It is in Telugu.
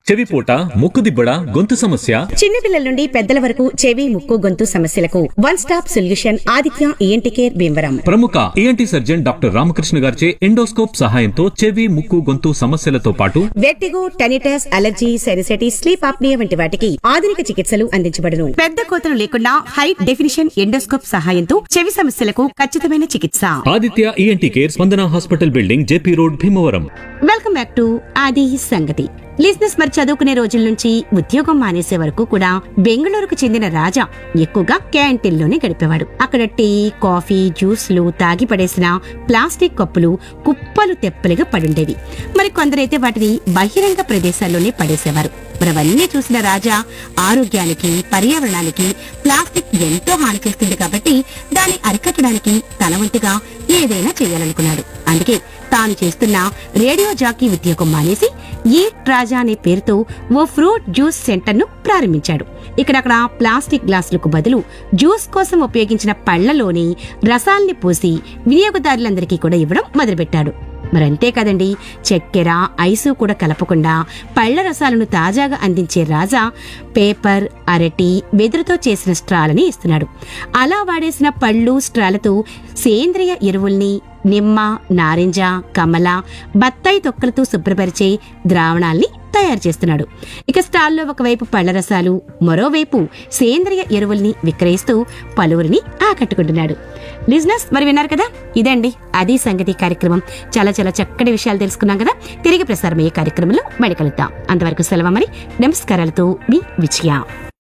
చెవిపోట ముక్కుదిబ్బడ గొంతు సమస్య చిన్నపిల్లల నుండి పెద్దల వరకు చెవి ముక్కు గొంతు సమస్యలకు one stop solution Aditya ENT care Bhimavaram ప్రముఖ ఏఎన్టీ సర్జన్ డాక్టర్ రామకృష్ణ గారిచే ఎండోస్కోప్ సహాయంతో చెవి ముక్కు గొంతు సమస్యలతో పాటు vertigo tinnitus allergy sinusitis sleep apnoea వంటి వాటికి ఆధునిక చికిత్సలు అందించబడును పెద్ద కోతలు లేకుండా హై డెఫినిషన్ ఎండోస్కోప్ సహాయంతో చెవి సమస్యలకు ఖచ్చితమైన చికిత్స Aditya ENT care Spandana hospital building JP road Bhimavaram welcome back to ఆది సంగతి లిజినెస్ మరి చదువుకునే రోజుల నుంచి ఉద్యోగం మానేసే వరకు కూడా బెంగళూరుకు చెందిన రాజా ఎక్కువగా క్యాంటీన్లోనే గడిపేవాడు అక్కడ టీ కాఫీ జ్యూస్లు తాగి పడేసిన ప్లాస్టిక్ కప్పులు కుప్పలు తెప్పలుగా పడుండేవి మరి కొందరైతే వాటిని బహిరంగ ప్రదేశాల్లోనే పడేసేవారు మరి అవన్నీ చూసిన రాజా ఆరోగ్యానికి పర్యావరణానికి ప్లాస్టిక్ ఎంతో హాని చేస్తుంది కాబట్టి దాన్ని అరికట్టడానికి తన వంతుగా ఏదైనా చేయాలనుకున్నాడు అందుకే తాను చేస్తున్న రేడియో జాకీ ఉద్యోగం మానేసి ఈట్ రాజా అనే పేరుతో ఓ ఫ్రూట్ జ్యూస్ సెంటర్ ను ప్రారంభించాడు ఇక్కడక్కడ ప్లాస్టిక్ గ్లాసులకు బదులు జ్యూస్ కోసం ఉపయోగించిన పళ్లలోని రసాల్ని పోసి వినియోగదారులందరికీ కూడా ఇవ్వడం మొదలుపెట్టాడు మరి అంతే కదండి చక్కెర ఐసు కూడా కలపకుండా పళ్ల రసాలను తాజాగా అందించే రాజా పేపర్ అరటి వెదురుతో చేసిన స్ట్రాలని ఇస్తున్నాడు అలా వాడేసిన పళ్ళు స్ట్రాలతో సేంద్రియ ఎరువుల్ని నిమ్మ నారింజ కమల బత్తాయి తొక్కలతో శుభ్రపరిచే ద్రావణాల్ని తయారు చేస్తున్నాడు ఇక స్టాల్లో ఒకవైపు పళ్ల రసాలు మరోవైపు సేంద్రియ ఎరువుల్ని విక్రయిస్తూ పలువురిని ఆకట్టుకుంటున్నాడు బిజినెస్ మరి విన్నారు కదా ఇదండి అది సంగతి కార్యక్రమం చాలా చాలా చక్కటి విషయాలు తెలుసుకున్నాం కదా తిరిగి ప్రసారమయ్యే కార్యక్రమంలో మళ్ళీ కలుద్దాం అంతవరకు సెలవు మరి నమస్కారాలతో మీ విజయ